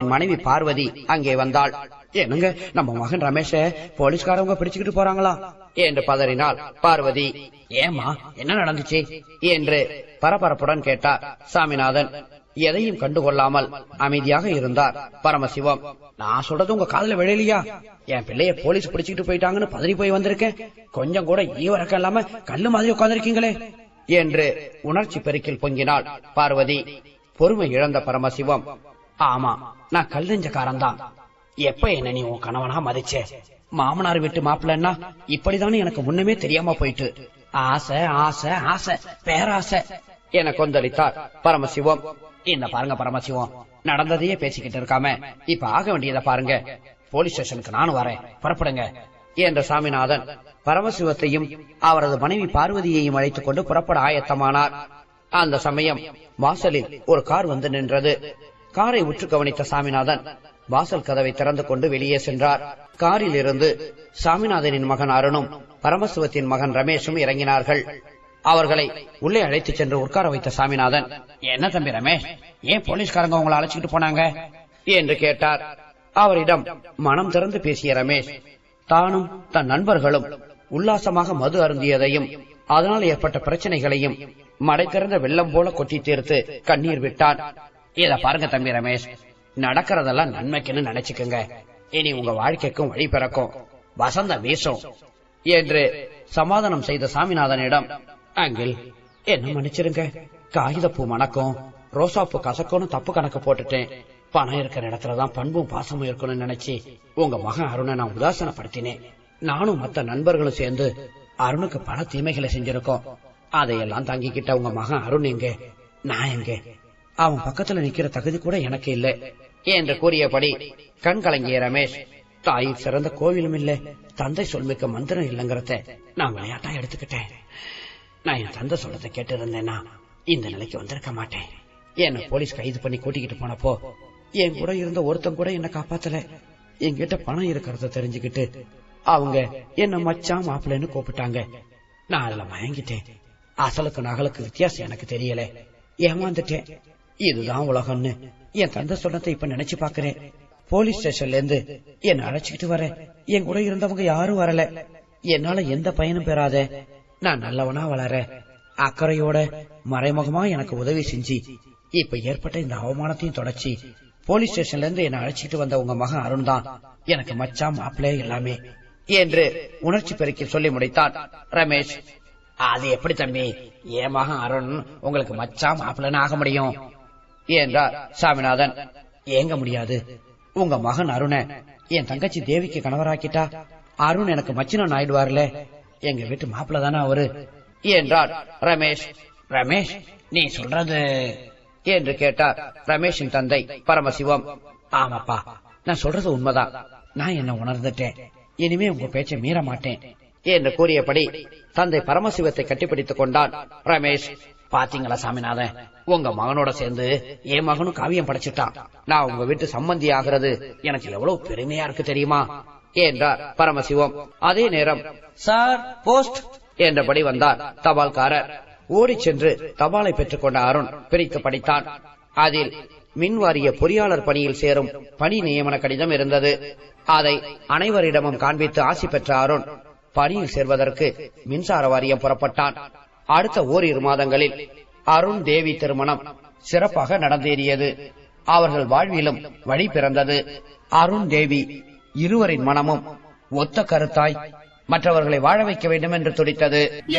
அவரின் மனைவி பார்வதி அங்கே வந்தாள் என்னங்க நம்ம மகன் ரமேஷ போலீஸ்காரவங்க பிடிச்சுக்கிட்டு போறாங்களா என்று பதறினாள் பார்வதி ஏமா என்ன நடந்துச்சு என்று பரபரப்புடன் கேட்டார் சாமிநாதன் எதையும் கண்டுகொள்ளாமல் அமைதியாக இருந்தார் பரமசிவம் நான் சொல்றது உங்க காதுல விழலையா என் பிள்ளைய போலீஸ் பிடிச்சுக்கிட்டு போயிட்டாங்கன்னு பதறி போய் வந்திருக்கேன் கொஞ்சம் கூட ஈவரக்கம் இல்லாம கல்லு மாதிரி உட்கார்ந்திருக்கீங்களே என்று உணர்ச்சி பெருக்கில் பொங்கினாள் பார்வதி பொறுமை இழந்த பரமசிவம் ஆமா நான் கல் நெஞ்சக்காரன் தான் எப்ப என்ன நீ உன் கணவனா மதிச்சே மாமனார் வீட்டு மாப்பிள்ளன்னா இப்படிதானே எனக்கு முன்னமே தெரியாம போயிட்டு ஆசை ஆசை ஆசை பேராசை என கொந்தளித்தார் பரமசிவம் இந்த பாருங்க பரமசிவம் நடந்ததையே பேசிக்கிட்டு இருக்காம இப்ப ஆக வேண்டியதை பாருங்க போலீஸ் ஸ்டேஷனுக்கு நானும் வரேன் புறப்படுங்க என்ற சாமிநாதன் பரமசிவத்தையும் அவரது மனைவி பார்வதியையும் அழைத்துக் கொண்டு புறப்பட ஆயத்தமானார் அந்த சமயம் வாசலில் ஒரு கார் வந்து நின்றது காரை உற்று கவனித்த சாமிநாதன் வாசல் கதவை திறந்து கொண்டு வெளியே சென்றார் காரில் இருந்து சாமிநாதனின் மகன் அருணும் பரமசிவத்தின் மகன் ரமேஷும் இறங்கினார்கள் அவர்களை உள்ளே அழைத்துச் சென்று உட்கார வைத்த சாமிநாதன் என்ன தம்பி ரமேஷ் ஏன் போலீஸ்காரங்க உங்களை அழைச்சிட்டு போனாங்க என்று கேட்டார் அவரிடம் மனம் திறந்து பேசிய ரமேஷ் தானும் தன் நண்பர்களும் உல்லாசமாக மது அருந்தியதையும் அதனால் ஏற்பட்ட பிரச்சனைகளையும் மடை திறந்த வெள்ளம் போல கொட்டி தீர்த்து கண்ணீர் விட்டான் இத பாருங்க தம்பி ரமேஷ் நடக்கிறதெல்லாம் நன்மைக்குன்னு நினைச்சுக்குங்க இனி உங்க வாழ்க்கைக்கும் வழி பிறக்கும் வசந்தம் வீசும் என்று சமாதானம் செய்த சாமிநாதனிடம் அங்கிள் என்ன மன்னிச்சிருங்க காகிதப்பூ மணக்கும் ரோசாப்பூ கசக்கும்னு தப்பு கணக்கு போட்டுட்டேன் பணம் இருக்கிற இடத்துலதான் பண்பும் பாசமும் இருக்கணும்னு நினைச்சு உங்க மகன் அருணை நான் உதாசனப்படுத்தினேன் நானும் மத்த நண்பர்களும் சேர்ந்து அருணுக்கு பல தீமைகளை செஞ்சிருக்கோம் அதையெல்லாம் தாங்கிக்கிட்ட உங்க மகன் அருண் எங்க நான் எங்க அவன் பக்கத்துல நிக்கிற தகுதி கூட எனக்கு இல்ல என்று கூறியபடி கண் கலங்கிய ரமேஷ் தாயில் சிறந்த கோவிலும் இல்ல தந்தை சொல்மிக்க மந்திரம் இல்லைங்கிறத நான் விளையாட்டா எடுத்துக்கிட்டேன் நான் என் தந்தை சொல்றதை கேட்டு இருந்தேன்னா இந்த நிலைக்கு வந்திருக்க மாட்டேன் என்ன போலீஸ் கைது பண்ணி கூட்டிக்கிட்டு போனப்போ என் கூட இருந்த ஒருத்தன் கூட என்ன காப்பாத்தல என்கிட்ட பணம் இருக்கிறத தெரிஞ்சுக்கிட்டு அவங்க என்ன மச்சான் மாப்பிள்ளைன்னு கூப்பிட்டாங்க நான் அதுல மயங்கிட்டேன் அசலுக்கு நகலுக்கு வித்தியாசம் எனக்கு தெரியல ஏமாந்துட்டேன் இதுதான் உலகம்னு என் தந்தை சொன்னதை இப்ப நினைச்சு பாக்குறேன் போலீஸ் ஸ்டேஷன்ல இருந்து என்ன அழைச்சிக்கிட்டு வர என் கூட இருந்தவங்க யாரும் வரல என்னால எந்த பயனும் பெறாத நான் நல்லவனா வளர அக்கறையோட மறைமுகமா எனக்கு உதவி செஞ்சு இப்ப ஏற்பட்ட இந்த அவமானத்தையும் தொடச்சி போலீஸ் ஸ்டேஷன்ல இருந்து என்ன அழைச்சிட்டு வந்த உங்க மகன் அருண் தான் எனக்கு மச்சான் மாப்பிள்ளை எல்லாமே என்று உணர்ச்சி பெருக்கி சொல்லி முடித்தான் ரமேஷ் அது எப்படி தம்பி என் மகன் அருண் உங்களுக்கு மச்சான் மாப்பிள்ளைன்னு ஆக முடியும் என்றார் சாமிநாதன் ஏங்க முடியாது உங்க மகன் அருண என் தங்கச்சி தேவிக்கு கணவராக்கிட்டா அருண் எனக்கு மச்சினன் ஆயிடுவார்ல எங்க வீட்டு மாப்பிள்ள தானே அவரு என்றார் ரமேஷ் ரமேஷ் நீ சொல்றது என்று கேட்டார் ரமேஷின் தந்தை பரமசிவம் ஆமாப்பா நான் சொல்றது உண்மைதான் நான் என்ன உணர்ந்துட்டேன் இனிமே உங்க பேச்சை மீற மாட்டேன் என்று கூறியபடி தந்தை பரமசிவத்தை கட்டிப்பிடித்துக் கொண்டான் ரமேஷ் பாத்தீங்களா சாமிநாதன் உங்க மகனோட சேர்ந்து என் மகனும் காவியம் படைச்சிட்டான் நான் உங்க வீட்டு சம்பந்தி ஆகிறது எனக்கு எவ்வளவு பெருமையா இருக்கு தெரியுமா என்றார் பரமசிவம் அதே நேரம் சார் போஸ்ட் என்றபடி வந்தார் தபால்காரர் ஓடிச் சென்று தபாலை பெற்றுக் கொண்ட அருண் பிரித்து படித்தான் அதில் மின்வாரிய பொறியாளர் பணியில் சேரும் பணி நியமன கடிதம் இருந்தது அதை அனைவரிடமும் காண்பித்து ஆசி பெற்ற அருண் பணியில் சேர்வதற்கு மின்சார வாரியம் புறப்பட்டான் அடுத்த ஓரிரு மாதங்களில் அருண் தேவி திருமணம் சிறப்பாக நடந்தேறியது அவர்கள் வாழ்விலும் வழி பிறந்தது அருண் தேவி இருவரின் மனமும் ஒத்த கருத்தாய் மற்றவர்களை வாழ வைக்க வேண்டும் என்று துடித்தது